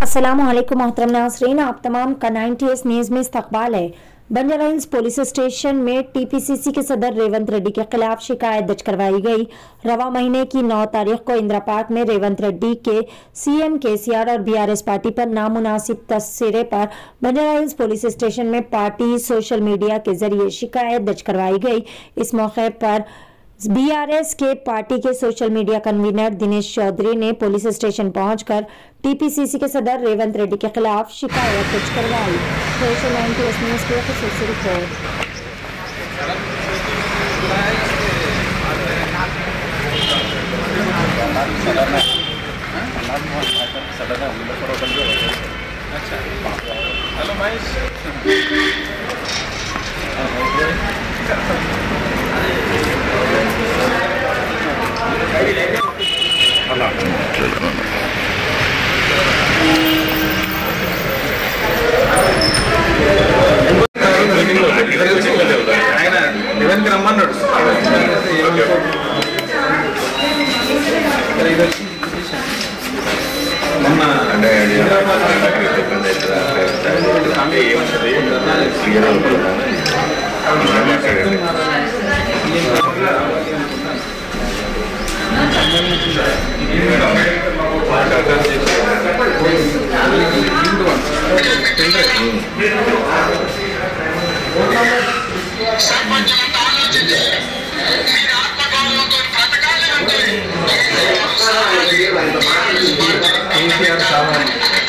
असलम मोहतरम नाजरीन आप तमाम का नाइनटी एस न्यूज़ में इस्तकबाल है बंजारा हिल्स पुलिस स्टेशन में टीपीसीसी के सदर रेवंत रेड्डी के खिलाफ शिकायत दर्ज करवाई गई रवा महीने की 9 तारीख को इंदिरा पार्क में रेवंत रेड्डी के सीएम केसीआर और बीआरएस पार्टी पर नामुनासिब तस्वीरें पर बंजारा हिल्स पुलिस स्टेशन में पार्टी सोशल मीडिया के जरिए शिकायत दर्ज करवाई गई इस मौके पर बीआरएस के पार्टी के social media convener Dinesh Chaudhary ने पुलिस स्टेशन पहुंचकर टीपीसीसी के सदर रेवंत रेड्डी के खिलाफ शिकायत दर्ज करवाई सोशल नाइनटी न्यूज की खसूसी रिपोर्ट हेलो महेश ఆయన లెవెన్కి రమ్మన్నాడు మొన్న సర్పంచులంతా ఆలోచించి మీరు ఆత్మగౌరవంతో బ్రతకాలి అంటే కేసీఆర్ కావాలి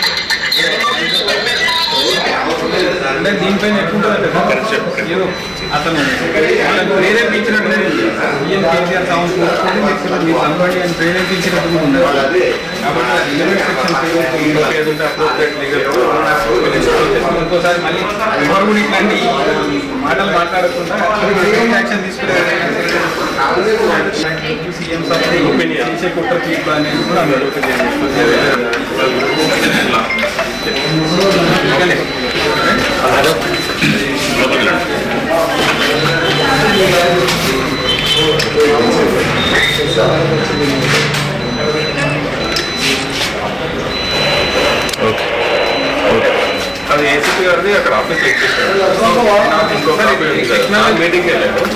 అంటే దీనిపైన ఎట్లుంటుందంటే సార్, ఏదో అతను వాళ్ళని ప్రేరేపించినట్టు ఈఎన్ కేసీఆర్ సాంగ్ కోరుకోండి నెక్స్ట్ మీరు కనబడి అని ప్రేరేపించినట్టు కూడా ఉండదు కాబట్టి రిలవెంట్ సెక్షన్ ఏదంటే అప్రోప్రియట్ లీగల్ ఇంకోసారి మళ్ళీ ఎవరు కూడా ఇట్లాంటి మాటలు మాట్లాడకుండా యాక్షన్ తీసుకునే సీఎం సార్ చేసే కుట్ర తీర్పు అనేది కూడా అందరూ అది ఏసీపీ గారిది అక్కడ ఆఫీస్ మీటింగ్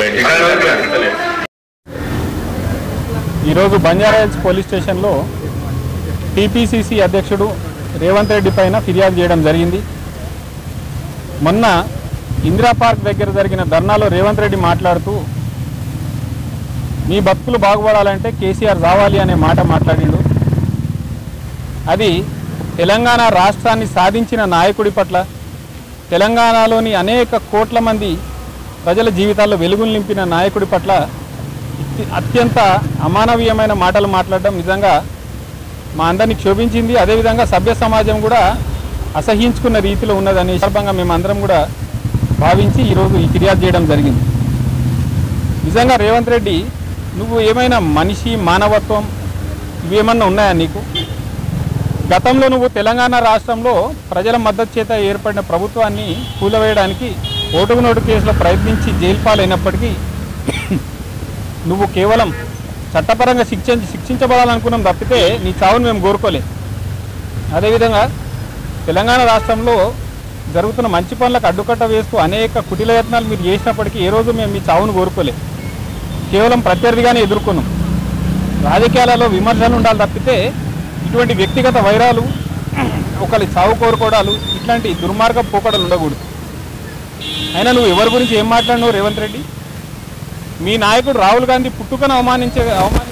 ఈరోజు బంజారాహిల్స్ పోలీస్ స్టేషన్లో టీపీసీసీ అధ్యక్షుడు రేవంత్ రెడ్డి పైన ఫిర్యాదు చేయడం జరిగింది మొన్న ఇందిరా పార్క్ దగ్గర జరిగిన ధర్నాలో రేవంత్ రెడ్డి మాట్లాడుతూ మీ బతుకులు బాగుపడాలంటే కేసీఆర్ రావాలి అనే మాట మాట్లాడిండు అది తెలంగాణ రాష్ట్రాన్ని సాధించిన నాయకుడి పట్ల తెలంగాణలోని అనేక కోట్ల మంది ప్రజల జీవితాల్లో వెలుగులు నింపిన నాయకుడి పట్ల ఇత్తి- అత్యంత అమానవీయమైన మాటలు మాట్లాడడం నిజంగా మా అందరినీ క్షోభించింది అదేవిధంగా సభ్య సమాజం కూడా అసహించుకున్న రీతిలో ఉన్నదని సందర్భంగా మేమందరం కూడా భావించి ఈరోజు ఈ ఫిర్యాదు చేయడం జరిగింది నిజంగా రేవంత్ రెడ్డి నువ్వు ఏమైనా మనిషి మానవత్వం ఇవేమన్నా ఉన్నాయా నీకు గతంలో నువ్వు తెలంగాణ రాష్ట్రంలో ప్రజల మద్దతు చేత ఏర్పడిన ప్రభుత్వాన్ని కూలవేయడానికి ఓటుకు నోటు కేసులో ప్రయత్నించి జైలు పాలైనప్పటికీ నువ్వు కేవలం చట్టపరంగా శిక్ష శిక్షించబడాలనుకున్నాం తప్పితే నీ చావును మేము కోరుకోలే అదేవిధంగా తెలంగాణ రాష్ట్రంలో జరుగుతున్న మంచి పనులకు అడ్డుకట్ట వేస్తూ అనేక కుటిల యత్నాలు మీరు చేసినప్పటికీ ఏ రోజు మేము మీ చావును కోరుకోలే కేవలం ప్రత్యర్థిగానే ఎదుర్కొన్నాం రాజకీయాలలో విమర్శలు ఉండాలి తప్పితే ఇటువంటి వ్యక్తిగత వైరాలు ఒకరి చావు కోరుకోవడాలు ఇట్లాంటి దుర్మార్గ పోకడలు ఉండకూడదు అయినా నువ్వు ఎవరి గురించి ఏం మాట్లాడినావు రేవంత్ రెడ్డి మీ నాయకుడు రాహుల్ గాంధీ పుట్టుకను అవమానించే అవమాని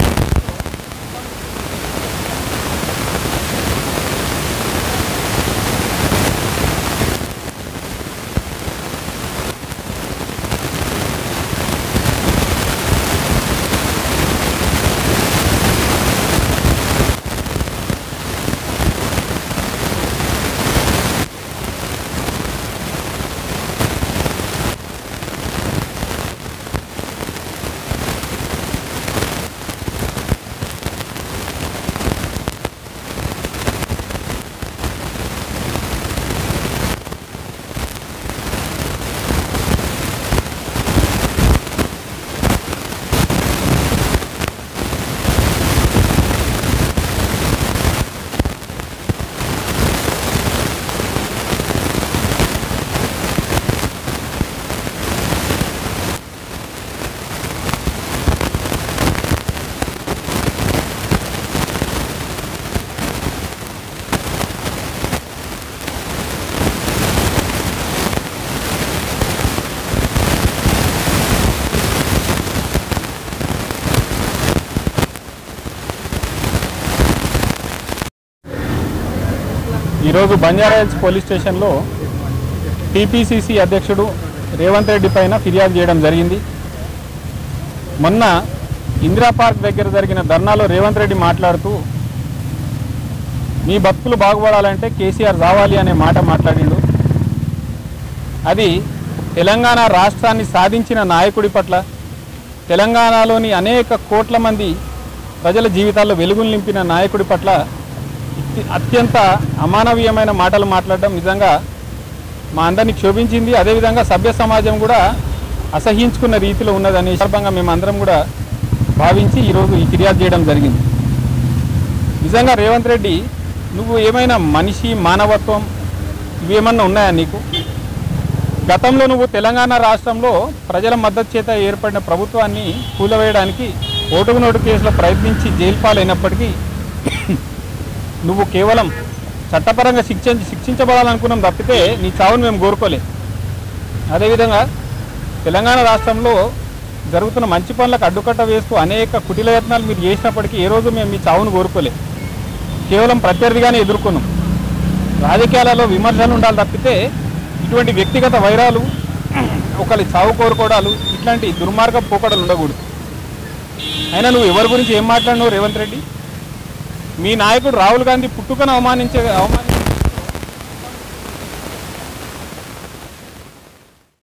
ఈరోజు బంజారాహిల్స్ పోలీస్ స్టేషన్లో టీపీసీసీ అధ్యక్షుడు రేవంత్ రెడ్డి పైన ఫిర్యాదు చేయడం జరిగింది మొన్న ఇందిరా పార్క్ దగ్గర జరిగిన ధర్నాలో రేవంత్ రెడ్డి మాట్లాడుతూ మీ బతుకులు బాగుపడాలంటే కేసీఆర్ రావాలి అనే మాట మాట్లాడిండు అది తెలంగాణ రాష్ట్రాన్ని సాధించిన నాయకుడి పట్ల తెలంగాణలోని అనేక కోట్ల మంది ప్రజల జీవితాల్లో వెలుగులు నింపిన నాయకుడి పట్ల ఇత్తి- అత్యంత అమానవీయమైన మాటలు మాట్లాడడం నిజంగా మా అందరినీ క్షోభించింది అదేవిధంగా సభ్య సమాజం కూడా అసహించుకున్న రీతిలో ఉన్నదని సందర్భంగా మేమందరం కూడా భావించి ఈరోజు ఈ ఫిర్యాదు చేయడం జరిగింది నిజంగా రేవంత్ రెడ్డి నువ్వు ఏమైనా మనిషి మానవత్వం ఇవేమన్నా ఉన్నాయా నీకు గతంలో నువ్వు తెలంగాణ రాష్ట్రంలో ప్రజల మద్దతు చేత ఏర్పడిన ప్రభుత్వాన్ని కూలవేయడానికి ఓటుకు నోటు కేసులో ప్రయత్నించి జైలు పాలైనప్పటికీ నువ్వు కేవలం చట్టపరంగా శిక్ష శిక్షించబడాలనుకున్నాం తప్పితే నీ చావును మేము కోరుకోలే అదేవిధంగా తెలంగాణ రాష్ట్రంలో జరుగుతున్న మంచి పనులకు అడ్డుకట్ట వేస్తూ అనేక కుటిల యత్నాలు మీరు చేసినప్పటికీ ఏ రోజు మేము మీ చావును కోరుకోలే కేవలం ప్రత్యర్థిగానే ఎదుర్కొన్నాం రాజకీయాలలో విమర్శలు ఉండాలి తప్పితే ఇటువంటి వ్యక్తిగత వైరాలు ఒకరి చావు కోరుకోవడాలు ఇట్లాంటి దుర్మార్గ పోకడలు ఉండకూడదు అయినా నువ్వు ఎవరి గురించి ఏం మాట్లాడినావు రేవంత్ రెడ్డి మీ నాయకుడు రాహుల్ గాంధీ పుట్టుకను అవమానించే అవమానించే